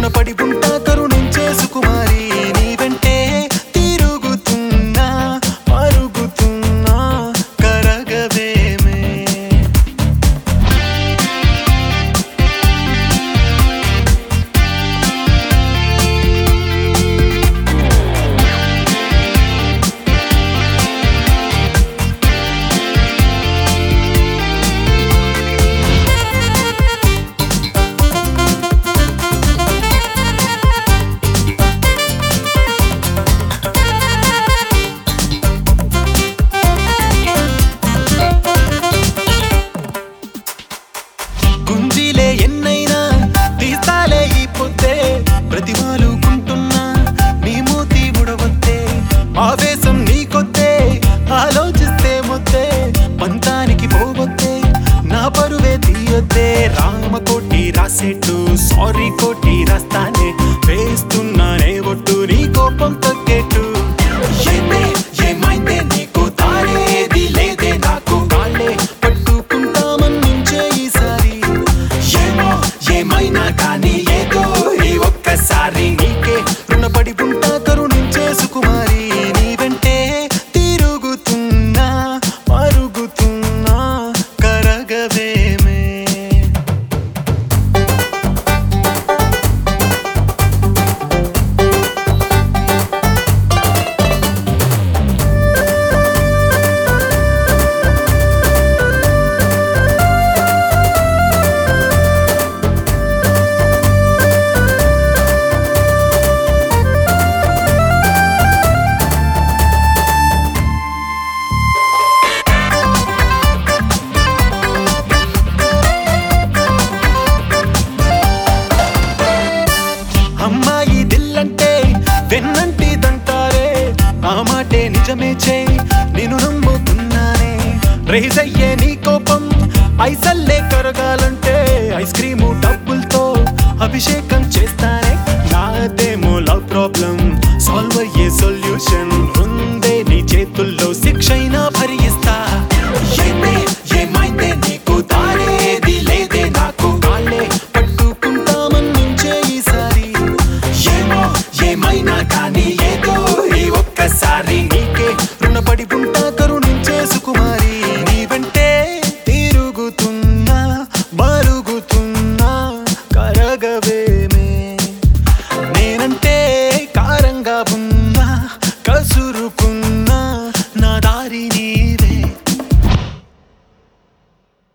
రుణపడి ఉంటా కరుణించే సుకుమారి నీ వెంటే తిరుగుతున్నా మరుగుతున్నా కరగవేమే గుంజీలే ఎన్నైనా తీస్తాలే ఈ పొద్దే ప్రతిమాలుకుంటున్నా నీ మూతి ముడవద్దే ఆవేశం నీకొద్దే ఆలోచిస్తే మొద్దే పంతానికి పోవద్దే నా పరువే తీయొద్దే రామకోటి రాసేట్టు సారీ కోటి రాస్తానే వేస్తున్నానే ఒట్టు నీ కోపం తగ్గేట్టు ఏమే ఏమైందే నీకు తాళేది లేదే నాకు కాళ్ళే పట్టుకుంటామన్నించే ఈసారి ఏమో ఏమైనా కానీ ఏదో ఈ ఒక్కసారి నీకే రుణపడి ఉంటా కరుణించే సుకుమారి నీ వెంటే తిరుగుతున్నా మరుగుతున్నా కరగవేమే అమ్మాయి దిల్లంటే వెన్నంటిదంటారే ఆ మాటే నిజమే చే నేను నమ్ముతున్నానే రేజ్ అయ్యే నీ కోపం ఐసల్లే కరగాలంటే ఐస్ క్రీము డబ్బులతో అభిషేకం చేస్తానే నాదేమో లవ్ ప్రాబ్లం సాల్వ్ అయ్యే సొల్యూషన్ ఉందే నీ చేతుల్లో శిక్షైనా భరిస్తా ఏమే ఏమైందే నీకు దారేది లేదే నాకు కాళ్ళే పట్టుకుంటామన్నించే ఈసారి ఏమో ఏమైనా కానీ ఏదో ఈ ఒక్కసారి నీకే రుణపడి ఉంటా కరుణించే సుకుమారి నీ వెంటే తిరుగుతున్నా మరుగుతున్నా కరగవేమే నేనంటే కారంగా ఉన్న